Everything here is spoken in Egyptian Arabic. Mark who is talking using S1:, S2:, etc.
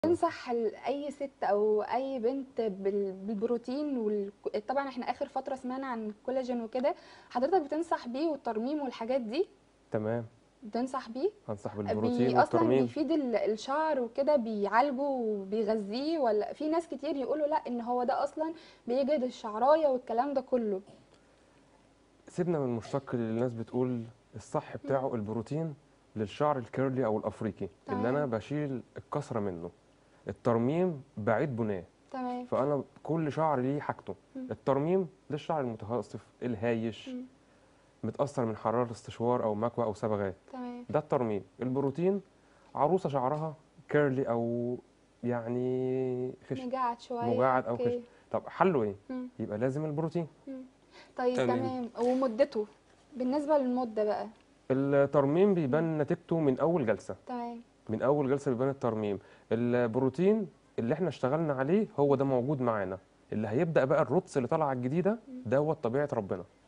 S1: تنصح ال- اي ست او اي بنت بال- بالبروتين وال... طبعا احنا اخر فتره سمعنا عن الكولاجين وكده حضرتك بتنصح بيه والترميم والحاجات دي
S2: تمام
S1: بتنصح بيه
S2: هنصح
S1: بي
S2: بالبروتين
S1: اصلا
S2: والترميم
S1: بيفيد ال- الشعر وكده بيعالجه وبيغذيه ولا في ناس كتير يقولوا لا ان هو ده اصلا بيجهد الشعرايه والكلام ده كله
S2: سيبنا من المشتق اللي الناس بتقول الصح بتاعه البروتين للشعر الكيرلي او الافريقي اللي انا
S1: تمام.
S2: بشيل الكسره منه الترميم بعيد بناه
S1: تمام
S2: فانا كل شعر ليه حاجته
S1: مم.
S2: الترميم للشعر المتقصف الهايش
S1: مم.
S2: متاثر من حراره استشوار او مكوى او صبغات
S1: تمام
S2: ده الترميم البروتين عروسه شعرها كيرلي او يعني خشن
S1: مجعد شويه
S2: مجعد أو
S1: أوكي.
S2: خشن. طب حله ايه
S1: مم.
S2: يبقى لازم البروتين
S1: مم. طيب
S3: تمام.
S1: تمام ومدته بالنسبه للمده بقى
S2: الترميم بيبان نتيجته من اول جلسه
S1: تمام
S2: من اول جلسه بيبان الترميم البروتين اللي احنا اشتغلنا عليه هو ده موجود معانا اللي هيبدا بقى الرطس اللي طالعه الجديده دوت طبيعه ربنا